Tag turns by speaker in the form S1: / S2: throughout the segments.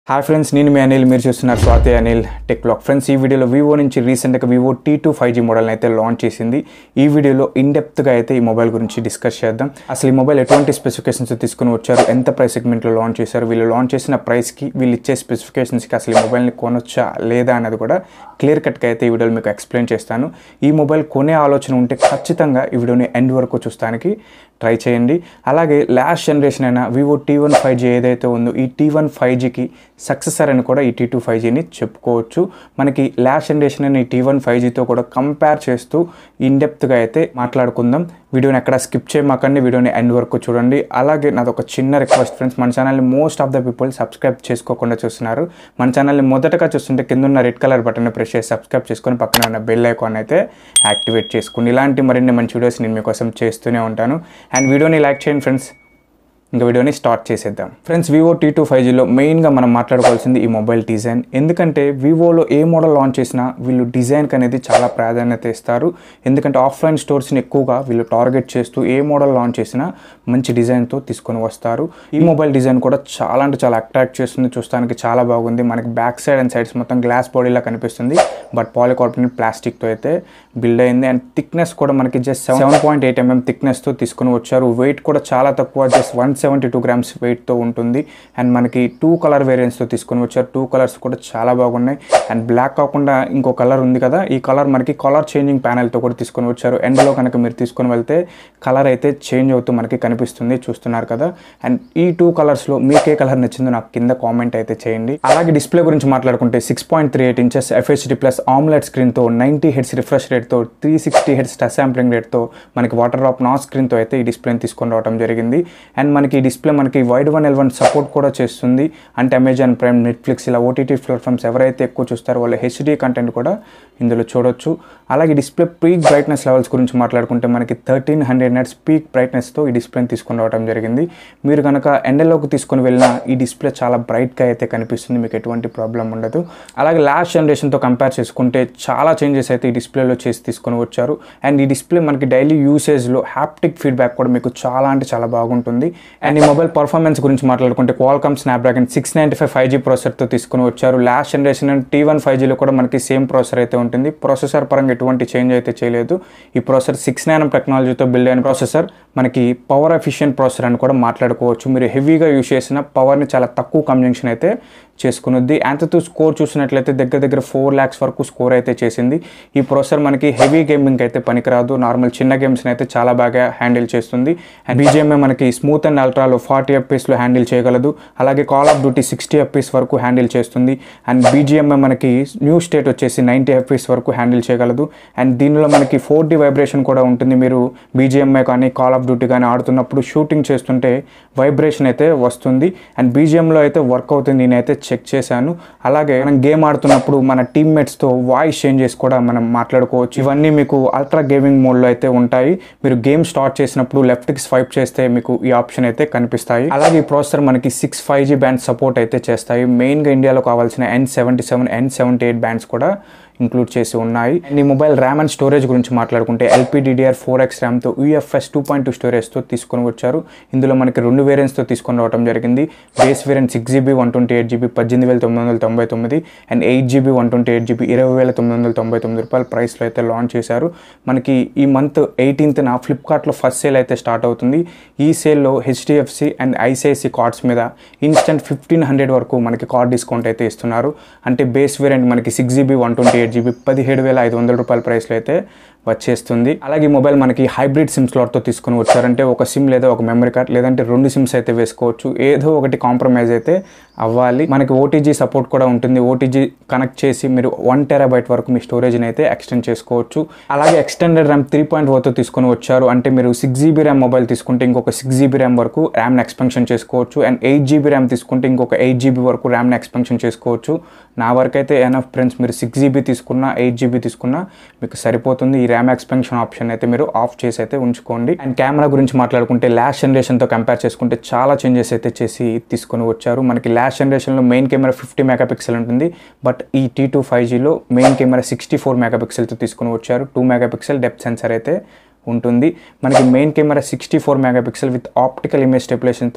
S1: hi friends నేను మీ అనిల్ మీరు చూస్తున్నారు Swathi Anil tech block friends ఈ వీడియోలో వివో నుంచి రీసెంట్గా Vivo T two five G మోడల్ని అయితే లాంచ్ చేసింది ఈ వీడియోలో ఇన్ డెప్త్గా అయితే ఈ మొబైల్ గురించి డిస్కస్ చేద్దాం అసలు ఈ మొబైల్ ఎటువంటి స్పెసిఫికేషన్స్ తీసుకుని వచ్చారు ఎంత ప్రైస్ సెగ్మెంట్లో లాంచ్ చేశారు వీళ్ళు లాంచ్ చేసిన ప్రైస్కి వీళ్ళు ఇచ్చే స్పెసిఫికేషన్స్కి అసలు ఈ మొబైల్ని కొనొచ్చా లేదా అనేది కూడా క్లియర్ కట్గా అయితే ఈ వీడియోలో మీకు ఎక్స్ప్లెయిన్ చేస్తాను ఈ మొబైల్ కొనే ఆలోచన ఉంటే ఖచ్చితంగా ఈ వీడియోని ఎండ్ వరకు చూస్తానికి ట్రై చేయండి అలాగే లాస్ట్ జనరేషన్ అయిన Vivo T one five G ఏదైతే ఉందో ఈ టీ వన్ ఫైవ్ జీకి సక్సెసర్ అని కూడా ఈ టీ టూ ఫైవ్ జీని చెప్పుకోవచ్చు మనకి లాస్ట్ జనరేషన్ అయిన ఈ టీ వన్ ఫైవ్ జీతో కూడా కంపేర్ చేస్తూ ఇన్డెప్త్గా అయితే మాట్లాడుకుందాం వీడియోని ఎక్కడ స్కిప్ చేయమాకండి వీడియోని ఎండ్ వరకు చూడండి అలాగే నాది ఒక చిన్న రిక్వెస్ట్ ఫ్రెండ్స్ మన ఛానల్ని most of the people subscribe చేసుకోకుండా చూస్తున్నారు మన ఛానల్ని మొదటగా చూస్తుంటే కింద ఉన్న రెడ్ కలర్ బటన్ ప్రెస్ చేసి సబ్స్క్రైబ్ చేసుకొని పక్కన ఉన్న బెల్ ఐకాన్ అయితే యాక్టివేట్ చేసుకోండి ఇలాంటి మరిన్ని మంచి వీడియోస్ నేను మీకోసం చేస్తూనే ఉంటాను అండ్ వీడియోని లైక్ చేయండి ఫ్రెండ్స్ ఇంకా వీడియోని స్టార్ట్ చేసేద్దాం friends Vivo T two five జీలో మెయిన్గా మనం మాట్లాడుకోవాల్సింది ఈ మొబైల్ డిజైన్ ఎందుకంటే వివోలో ఏ మోడల్ లాంచ్ చేసినా వీళ్ళు డిజైన్కి అనేది చాలా ప్రాధాన్యత ఇస్తారు ఎందుకంటే ఆఫ్లైన్ స్టోర్స్ని ఎక్కువగా వీళ్ళు టార్గెట్ చేస్తూ ఏ మోడల్ లాంచ్ చేసినా మంచి డిజైన్తో తీసుకొని వస్తారు ఈ మొబైల్ డిజైన్ కూడా చాలా అంటే చాలా అట్రాక్ట్ చేస్తుంది చూస్తానికి చాలా బాగుంది మనకి బ్యాక్ సైడ్ అండ్ సైడ్స్ మొత్తం గ్లాస్ బాడీలా కనిపిస్తుంది బట్ పాలికార్బోనేట్ ప్లాస్టిక్తో అయితే బిల్డ్ అయింది అండ్ థిక్నెస్ కూడా మనకి just seven point eight mm థిక్నెస్తో తీసుకొని వచ్చారు వెయిట్ కూడా చాలా తక్కువ just one seventy two grams వెయిట్తో ఉంటుంది అండ్ మనకి టూ కలర్ వేరియంట్స్తో తీసుకొని వచ్చారు టూ కలర్స్ కూడా చాలా బాగున్నాయి అండ్ బ్లాక్ కాకుండా ఇంకో కలర్ ఉంది కదా ఈ కలర్ మనకి కలర్ చేంజింగ్ ప్యానెల్తో కూడా తీసుకొని వచ్చారు ఎండ్లో కనుక మీరు తీసుకొని వెళ్తే కలర్ అయితే చేంజ్ అవుతూ మనకి కనిపిస్తుంది చూస్తున్నారు కదా అండ్ ఈ టూ కలర్స్లో మీకే కలర్ నచ్చిందో నాకు కింద కామెంట్ అయితే చేయండి అలాగే డిస్ప్లే గురించి మాట్లాడుకుంటే six point three eight inches FHD plus AMOLED స్క్రీన్తో నైంటీ హెడ్స్ రిఫ్రెష్ రేట్తో three sixty hertz touch sampling రేట్తో మనకి వాటర్ డ్రాప్ నా స్క్రీన్తో అయితే ఈ డిస్ప్లేని తీసుకొని రావడం జరిగింది అండ్ మనకి ఈ డిస్ప్లే మనకి Widevine L one support కూడా చేస్తుంది అంటే అమెజాన్ ప్రైమ్ నెట్ఫ్లిక్స్ ఇలా ఓటీటీ ప్లాట్ఫామ్స్ ఎవరైతే ఎక్కువ చూస్తారో వాళ్ళ హెచ్డీ కంటెంట్ కూడా ఇందులో చూడొచ్చు అలాగే డిస్ప్లే పీక్ బ్రైట్నెస్ లెవెల్స్ గురించి మాట్లాడుకుంటే మనకి థర్టీన్ హండ్రెడ్ నెట్స్ పీక్ బ్రైట్నెస్తో ఈ డిస్ప్లేని తీసుకొని రావడం జరిగింది మీరు కనుక ఎండలోకి తీసుకొని వెళ్ళినా ఈ డిస్ప్లే చాలా బ్రైట్గా అయితే కనిపిస్తుంది మీకు ఎటువంటి ప్రాబ్లం ఉండదు అలాగే లాస్ట్ జనరేషన్తో కంపేర్ చేసుకుంటే చాలా చేంజెస్ అయితే ఈ డిస్ప్లేలో చేసి తీసుకొని వచ్చారు అండ్ ఈ డిస్ప్లే మనకి డైలీ యూసేజ్లో హ్యాప్టిక్ ఫీడ్బ్యాక్ కూడా మీకు చాలా అంటే చాలా బాగుంటుంది అండ్ ఈ మొబైల్ పర్ఫార్మెన్స్ గురించి మాట్లాడుకుంటే Qualcomm Snapdragon six ninety five five G ప్రాసెసర్తో తీసుకొని వచ్చారు last generation T one five జీలో కూడా మనకి సేమ్ ప్రాసెసర్ అయితే ఉంటుంది ప్రాసెసర్ పరంగా ఎటువంటి చేంజ్ అయితే చేయలేదు ఈ ప్రాసెసర్ సిక్స్ నైన్ టెక్నాలజీతో బిల్డ్ అయిన ప్రాసెసర్ మనకి పవర్ ఎఫిషియెంట్ ప్రాసెసర్ అని కూడా మాట్లాడుకోవచ్చు మీరు హెవీగా యూస్ చేసిన పవర్ని చాలా తక్కువ కంజంక్షన్ అయితే చేసుకున్నది యాంతతో స్కోర్ చూసినట్లయితే దగ్గర దగ్గర ఫోర్ ల్యాక్స్ వరకు స్కోర్ అయితే చేసింది ఈ ప్రాసెసర్ మనకి హెవీ గేమింగ్ అయితే పనికిరాదు నార్మల్ చిన్న గేమ్స్ని అయితే చాలా బాగా హ్యాండిల్ చేస్తుంది అండ్ బీజిఎంఏ మనకి స్మూత్ అండ్ అల్ట్రాలో ఫార్టీ ఎఫ్పీస్లో హ్యాండిల్ చేయగలదు అలాగే call of duty sixty FPS వరకు హ్యాండిల్ చేస్తుంది అండ్ బీజిఎంఏ మనకి న్యూ స్టేట్ వచ్చేసి నైంటీ ఎఫ్పీస్ వరకు హ్యాండిల్ చేయగలదు అండ్ దీనిలో మనకి ఫోర్ డి వైబ్రేషన్ కూడా ఉంటుంది మీరు బీజిఎంఐ కానీ కాల్ ఆఫ్ డ్యూటీ కానీ ఆడుతున్నప్పుడు షూటింగ్ చేస్తుంటే వైబ్రేషన్ అయితే వస్తుంది అండ్ బీజిఎంలో అయితే వర్క్ అవుతుంది నేనైతే చెక్ చేశాను అలాగే మనం గేమ్ ఆడుతున్నప్పుడు మన టీమ్మేట్స్తో వాయిస్ చేంజెస్ కూడా మనం మాట్లాడుకోవచ్చు ఇవన్నీ మీకు అల్ట్రా గేమింగ్ మోడ్లో అయితే ఉంటాయి మీరు గేమ్ స్టార్ట్ చేసినప్పుడు లెఫ్ట్కి స్వైప్ చేస్తే మీకు ఈ ఆప్షన్ అయితే కనిపిస్తాయి అలాగే ఈ ప్రాసెసర్ మనకి six five G band support అయితే చేస్తాయి మెయిన్గా ఇండియాలో కావాల్సిన N seventy seven N seventy eight bands కూడా ఇంక్లూడ్ చేసి ఉన్నాయి అండ్ ఈ మొబైల్ ర్యామ్ అండ్ స్టోరేజ్ గురించి మాట్లాడుకుంటే ఎల్పీడీడీఆర్ ఫోర్ ఎక్స్ ర్యామ్తో యూఎఫ్ఎస్ టూ పాయింట్ టూ స్టోరేజ్తో తీసుకొని వచ్చారు ఇందులో మనకి రెండు వేరియంట్స్తో తీసుకొని రావడం జరిగింది base variant six GB one twenty eight GB పద్దెనిమిది వేల తొమ్మిది వందల తొంభై తొమ్మిది and eight GB one twenty eight GB ఇరవై వేల తొమ్మిది వందల తొంభై తొమ్మిది రూపాయల ప్రైస్లో అయితే లాంచ్ చేశారు మనకి ఈ మంత్ ఎయిటీన్త్న ఫ్లిప్కార్ట్లో ఫస్ట్ సేల్ అయితే స్టార్ట్ అవుతుంది ఈ సేల్లో హెచ్డిఎఫ్సి అండ్ ఐసిఐసి కార్డ్స్ మీద ఇన్స్టెంట్ ఫిఫ్టీన్ హండ్రెడ్ వరకు మనకి కార్డ్ డిస్కౌంట్ అయితే ఇస్తున్నారు అంటే బేస్ వేరియంట్ మనకి six GB one twenty eight GB పదిహేడు వేల ఐదు వందల రూపాయల ప్రైస్లో అయితే వచ్చేస్తుంది అలాగే ఈ మొబైల్ మనకి హైబ్రిడ్ సిమ్ స్లాట్తో తీసుకొని వచ్చారంటే ఒక సిమ్ లేదా ఒక మెమరీ కార్డ్ లేదంటే రెండు సిమ్స్ అయితే వేసుకోవచ్చు ఏదో ఒకటి కాంప్రమైజ్ అయితే అవ్వాలి మనకి ఓటీజీ సపోర్ట్ కూడా ఉంటుంది ఓటీజీ కనెక్ట్ చేసి మీరు వన్ టెరాబైట్ వరకు మీ స్టోరేజ్ని అయితే ఎక్స్టెండ్ చేసుకోవచ్చు అలాగే ఎక్స్టెండెడ్ ర్యామ్ త్రీ పాయింట్ ఓతో తీసుకొని వచ్చారు అంటే మీరు సిక్స్ జీబీ ర్యామ్ మొబైల్ తీసుకుంటే ఇంకొక సిక్స్ జీబీ ర్యామ్ వరకు ర్యామ్ని ఎక్స్పెన్షన్ చేసుకోవచ్చు అండ్ ఎయిట్ జీబీ ర్యామ్ తీసుకుంటే ఇంకొక ఎయిట్ జీబీ వరకు ర్యామ్ని ఎక్స్పెన్షన్ చేసుకోవచ్చు నా వరకు అయితే ఎనఫ్ ఫ్రెండ్స్ మీరు సిక్స్ జీబీ తీసుకున్నా ఎయిట్ జీబీ తీసుకున్నా మీకు సరిపోతుంది ఈ ర్యామ్ ఎక్స్పెన్షన్ ఆప్షన్ అయితే మీరు ఆఫ్ చేసి అయితే ఉంచుకోండి అండ్ కెమెరా గురించి మాట్లాడుకుంటే లాస్ట్ జనరేషన్తో కంపేర్ చేసుకుంటే చాలా చేంజెస్ అయితే చేసి తీసుకొని వచ్చారు మనకి లాస్ట్ జనరేషన్లో మెయిన్ కెమెరా ఫిఫ్టీ మెగాపిక్సెల్ ఉంటుంది బట్ ఈ టీ టూ ఫైవ్ జీలో మెయిన్ కెమెరా సిక్స్టీ ఫోర్ మెగాపిక్సెల్తో తీసుకొని వచ్చారు టూ మెగాపిక్సెల్ డెప్త్ సెన్సర్ అయితే ఉంటుంది మనకి main camera sixty four megapixel with optical image స్టెబిలేషన్తో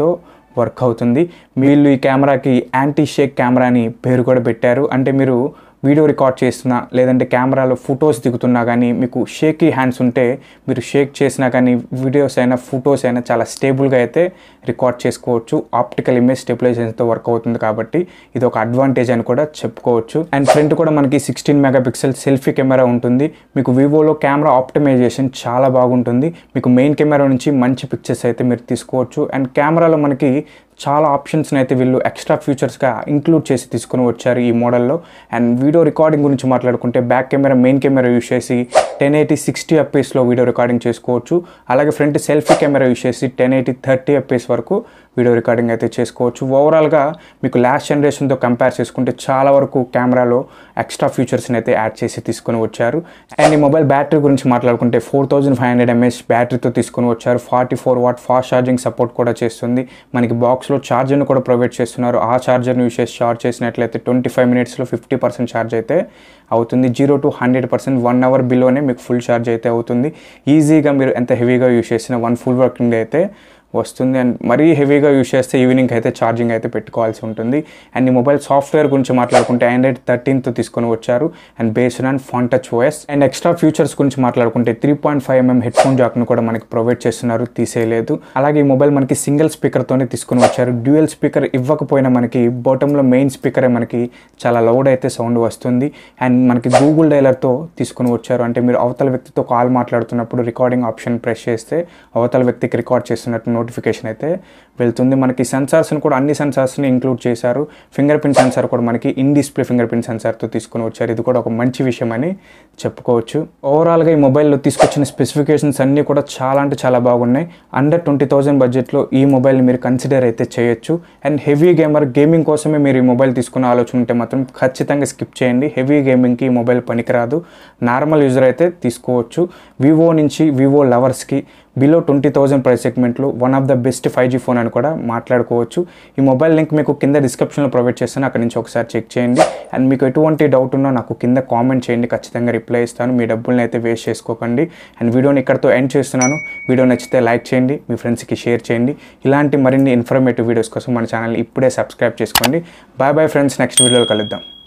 S1: వర్క్ అవుతుంది వీళ్ళు ఈ కెమెరాకి యాంటీ షేక్ కెమెరా అని పేరు కూడా పెట్టారు అంటే మీరు వీడియో రికార్డ్ చేస్తున్నా లేదంటే కెమెరాలో ఫొటోస్ దిగుతున్నా కానీ మీకు షేకీ హ్యాండ్స్ ఉంటే మీరు షేక్ చేసినా కానీ వీడియోస్ అయినా ఫొటోస్ అయినా చాలా స్టేబుల్గా అయితే రికార్డ్ చేసుకోవచ్చు ఆప్టికల్ ఇమేజ్ స్టెబిలైజేషన్తో వర్క్ అవుతుంది కాబట్టి ఇది ఒక అడ్వాంటేజ్ అని కూడా చెప్పుకోవచ్చు అండ్ ఫ్రంట్ కూడా మనకి సిక్స్టీన్ మెగాపిక్సెల్ సెల్ఫీ కెమెరా ఉంటుంది మీకు వివోలో కెమెరా ఆప్టిమైజేషన్ చాలా బాగుంటుంది మీకు మెయిన్ కెమెరా నుంచి మంచి పిక్చర్స్ అయితే మీరు తీసుకోవచ్చు అండ్ కెమెరాలో మనకి చాలా ఆప్షన్స్ని అయితే వీళ్ళు ఎక్స్ట్రా ఫీచర్స్గా ఇంక్లూడ్ చేసి తీసుకుని వచ్చారు ఈ మోడల్లో అండ్ వీడియో రికార్డింగ్ గురించి మాట్లాడుకుంటే back camera main camera use చేసి టెన్ ఎయిటీ సిక్స్టీ ఎఫ్పీఎస్లో వీడియో రికార్డింగ్ చేసుకోవచ్చు అలాగే ఫ్రంట్ సెల్ఫీ కెమెరా యూస్ చేసి టెన్ ఎయిటీ థర్టీ ఎఫ్పీఎస్ వరకు వీడియో రికార్డింగ్ అయితే చేసుకోవచ్చు ఓవరాల్గా మీకు లాస్ట్ జనరేషన్తో కంపేర్ చేసుకుంటే చాలా వరకు కెమెరాలో ఎక్స్ట్రా ఫీచర్స్ని అయితే యాడ్ చేసి తీసుకొని వచ్చారు అండ్ ఈ మొబైల్ బ్యాటరీ గురించి మాట్లాడుకుంటే four thousand five hundred mAh బ్యాటరీతో తీసుకొని వచ్చారు forty four watt fast charging support కూడా చేస్తుంది మనకి బాక్స్లో ఛార్జర్ని కూడా ప్రొవైడ్ చేస్తున్నారు ఆ ఛార్జర్ని యూస్ చేసి చార్జ్ చేసినట్లయితే ట్వంటీ ఫైవ్ మినిట్స్లో ఫిఫ్టీ పర్సెంట్ ఛార్జ్ అయితే అవుతుంది zero to hundred percent one hour బిలోనే మీకు ఫుల్ ఛార్జ్ అయితే అవుతుంది ఈజీగా మీరు ఎంత హెవీగా యూస్ చేసినా వన్ ఫుల్ వర్కింగ్ డే అయితే వస్తుంది అండ్ మరీ హెవీగా యూస్ చేస్తే ఈవినింగ్ అయితే ఛార్జింగ్ అయితే పెట్టుకోవాల్సి ఉంటుంది అండ్ ఈ మొబైల్ సాఫ్ట్వేర్ గురించి మాట్లాడుకుంటే ఆండ్రాయిడ్ థర్టీన్తో తీసుకొని వచ్చారు and based on Funtouch OS and extra features గురించి మాట్లాడుకుంటే three point five mm headphone జాక్ను కూడా మనకి ప్రొవైడ్ చేస్తున్నారు తీసేయలేదు అలాగే ఈ మొబైల్ మనకి సింగిల్ స్పీకర్తోనే తీసుకొని వచ్చారు డ్యూయల్ స్పీకర్ ఇవ్వకపోయినా మనకి బాటంలో మెయిన్ స్పీకరే మనకి చాలా లౌడ్ అయితే సౌండ్ వస్తుంది అండ్ మనకి గూగుల్ డైలర్తో తీసుకొని వచ్చారు అంటే మీరు అవతల వ్యక్తితో కాల్ మాట్లాడుతున్నప్పుడు రికార్డింగ్ ఆప్షన్ ప్రెస్ చేస్తే అవతల వ్యక్తికి రికార్డ్ చేస్తున్నట్టు నోటిఫికేషన్ అయితే వెళ్తుంది మనకి సెన్సార్స్ని కూడా అన్ని సెన్సార్స్ని ఇంక్లూడ్ చేశారు ఫింగర్ ప్రింట్ సెన్సార్ కూడా మనకి ఇన్ డిస్ప్లే ఫింగర్ ప్రింట్ సెన్సార్తో తీసుకొని వచ్చారు ఇది కూడా ఒక మంచి విషయం అని చెప్పుకోవచ్చు ఓవరాల్గా ఈ మొబైల్లో తీసుకొచ్చిన స్పెసిఫికేషన్స్ అన్నీ కూడా చాలా అంటే చాలా బాగున్నాయి అండర్ ట్వంటీ థౌజండ్ బడ్జెట్లో ఈ మొబైల్ని మీరు కన్సిడర్ అయితే చేయొచ్చు అండ్ హెవీ గేమర్ గేమింగ్ కోసమే మీరు ఈ మొబైల్ తీసుకునే ఆలోచన ఉంటే మాత్రం ఖచ్చితంగా స్కిప్ చేయండి హెవీ గేమింగ్కి ఈ మొబైల్ పనికిరాదు నార్మల్ యూజర్ అయితే తీసుకోవచ్చు వివో నుంచి వివో లవర్స్కి బిలో ట్వంటీ థౌజండ్ ప్రైస్ సెగ్మెంట్లో one of the best five G phone అని కూడా మాట్లాడుకోవచ్చు ఈ మొబైల్ లింక్ మీకు కింద డిస్క్రిప్షన్లో ప్రొవైడ్ చేస్తాను అక్కడ నుంచి ఒకసారి చెక్ చేయండి అండ్ మీకు ఎటువంటి డౌట్ ఉన్నా నాకు కింద కామెంట్ చేయండి ఖచ్చితంగా రిప్లై ఇస్తాను మీ డబ్బుల్ని అయితే వేస్ట్ చేసుకోకండి అండ్ వీడియోని ఇక్కడతో ఎండ్ చేస్తున్నాను వీడియో నచ్చితే లైక్ చేయండి మీ ఫ్రెండ్స్కి షేర్ చేయండి ఇలాంటి మరిన్ని ఇన్ఫర్మేటివ్ వీడియోస్ కోసం మన ఛానల్ ఇప్పుడే సబ్స్క్రైబ్ చేసుకోండి బాయ్ బాయ్ ఫ్రెండ్స్ నెక్స్ట్ వీడియోలో కలుద్దాం